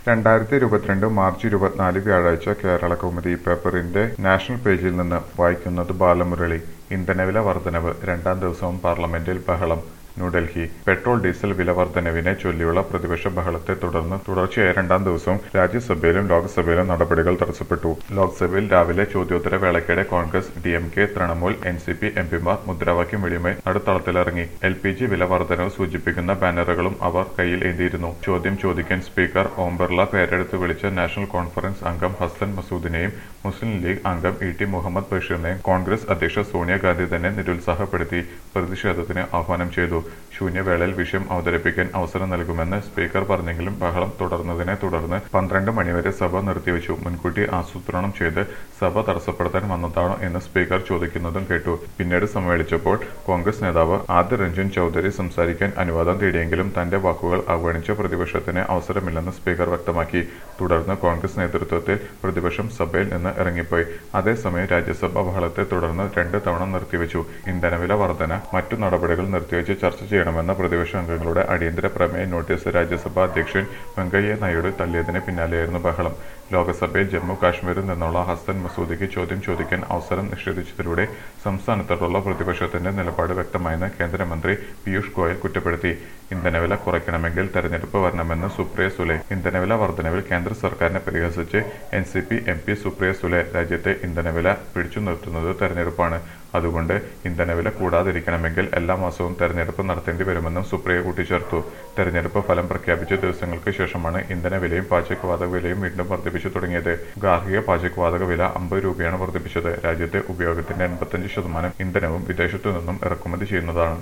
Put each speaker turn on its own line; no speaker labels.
രണ്ടായിരത്തി ഇരുപത്തിരണ്ട് മാർച്ച് ഇരുപത്തിനാല് വ്യാഴാഴ്ച കേരള കൗമുദി പേപ്പറിന്റെ നാഷണൽ പേജിൽ നിന്ന് വായിക്കുന്നത് ബാലമുരളി ഇന്ധനവില വർധനവ് രണ്ടാം ദിവസവും പാർലമെന്റിൽ ബഹളം ന്യൂഡൽഹി പെട്രോൾ ഡീസൽ വില വർധനവിനെ ചൊല്ലിയുള്ള പ്രതിപക്ഷ ബഹളത്തെ തുടർന്ന് തുടർച്ചയായ രണ്ടാം ദിവസവും രാജ്യസഭയിലും ലോക്സഭയിലും നടപടികൾ തടസ്സപ്പെട്ടു ലോക്സഭയിൽ രാവിലെ ചോദ്യോത്തര വേളയ്ക്കിടെ Congress D M K Trinamool N C P എംപിമാർ മുദ്രാവാക്യം വിളിയുമായി നടുത്തളത്തിലിറങ്ങി എൽ പി ജി വില വർധനവ് സൂചിപ്പിക്കുന്ന ബാനറുകളും അവർ കയ്യിൽ ഏന്തിയിരുന്നു ചോദ്യം ചോദിക്കാൻ സ്പീക്കർ ഓം ബിർള പേരെടുത്ത് വിളിച്ച നാഷണൽ കോൺഫറൻസ് അംഗം ഹസൻ മസൂദിനെയും മുസ്ലിം ലീഗ് അംഗം ഇ ടി മുഹമ്മദ് ബഷീറിനെയും കോൺഗ്രസ് അധ്യക്ഷ സോണിയാഗാന്ധി തന്നെ നിരുത്സാഹപ്പെടുത്തി പ്രതിഷേധത്തിന് ആഹ്വാനം ചെയ്തു ശൂന്യവേളയിൽ വിഷയം അവതരിപ്പിക്കാൻ അവസരം നൽകുമെന്ന് സ്പീക്കർ പറഞ്ഞെങ്കിലും ബഹളം തുടർന്നതിനെ തുടർന്ന് പന്ത്രണ്ട് മണിവരെ സഭ നിർത്തിവെച്ചു മുൻകൂട്ടി ആസൂത്രണം ചെയ്ത് സഭ തടസ്സപ്പെടുത്താൻ വന്നതാണോ എന്ന് സ്പീക്കർ ചോദിക്കുന്നതും കേട്ടു പിന്നീട് സമ്മേളിച്ചപ്പോൾ കോൺഗ്രസ് നേതാവ് ആദിർ രഞ്ജൻ ചൌധരി സംസാരിക്കാൻ അനുവാദം തേടിയെങ്കിലും തന്റെ വാക്കുകൾ അവഗണിച്ച പ്രതിപക്ഷത്തിന് അവസരമില്ലെന്ന് സ്പീക്കർ വ്യക്തമാക്കി തുടർന്ന് കോൺഗ്രസ് നേതൃത്വത്തിൽ പ്രതിപക്ഷം സഭയിൽ നിന്ന് ഇറങ്ങിപ്പോയി അതേസമയം രാജ്യസഭ ബഹളത്തെ തുടർന്ന് രണ്ട് തവണ നിർത്തിവെച്ചു ഇന്ധനവില വർധന മറ്റു നടപടികൾ നിർത്തിവെച്ച് ചർച്ച ചെയ്യണമെന്ന പ്രതിപക്ഷ അംഗങ്ങളുടെ അടിയന്തര പ്രമേയ നോട്ടീസ് രാജ്യസഭാ അധ്യക്ഷൻ വെങ്കയ്യ നായിഡു തള്ളിയതിന് പിന്നാലെയായിരുന്നു ബഹളം ലോക്സഭയിൽ ജമ്മു കാശ്മീരിൽ നിന്നുള്ള ഹസൻ മസൂദിക്ക് ചോദ്യം ചോദിക്കാൻ അവസരം നിഷേധിച്ചതിലൂടെ സംസ്ഥാനത്തോടുള്ള പ്രതിപക്ഷത്തിന്റെ നിലപാട് വ്യക്തമായെന്ന് കേന്ദ്രമന്ത്രി പീയൂഷ് ഗോയൽ കുറ്റപ്പെടുത്തി ഇന്ധനവില കുറയ്ക്കണമെങ്കിൽ തെരഞ്ഞെടുപ്പ് വരണമെന്ന് സുപ്രിയ സുലെ ഇന്ധനവില വർധനവിൽ കേന്ദ്ര സർക്കാരിനെ പരിഹസിച്ച് N C P M P Supriya Sule രാജ്യത്തെ ഇന്ധനവില പിടിച്ചു നിർത്തുന്നത് തെരഞ്ഞെടുപ്പാണ് അതുകൊണ്ട് ഇന്ധനവില കൂടാതിരിക്കണമെങ്കിൽ എല്ലാ മാസവും തെരഞ്ഞെടുപ്പ് നടത്തേണ്ടി വരുമെന്നും സുപ്രിയ കൂട്ടിച്ചേർത്തു തെരഞ്ഞെടുപ്പ് ഫലം പ്രഖ്യാപിച്ച ദിവസങ്ങൾക്ക് ശേഷമാണ് ഇന്ധനവിലയും പാചകവാതക വിലയും വീണ്ടും വർദ്ധിപ്പിച്ചു തുടങ്ങിയത് ഗാർഹിക പാചകവാതക വില അമ്പത് രൂപയാണ് വർദ്ധിപ്പിച്ചത് രാജ്യത്തെ ഉപയോഗത്തിന്റെ എൺപത്തഞ്ച് ശതമാനം ഇന്ധനവും വിദേശത്തു നിന്നും ഇറക്കുമതി ചെയ്യുന്നതാണ്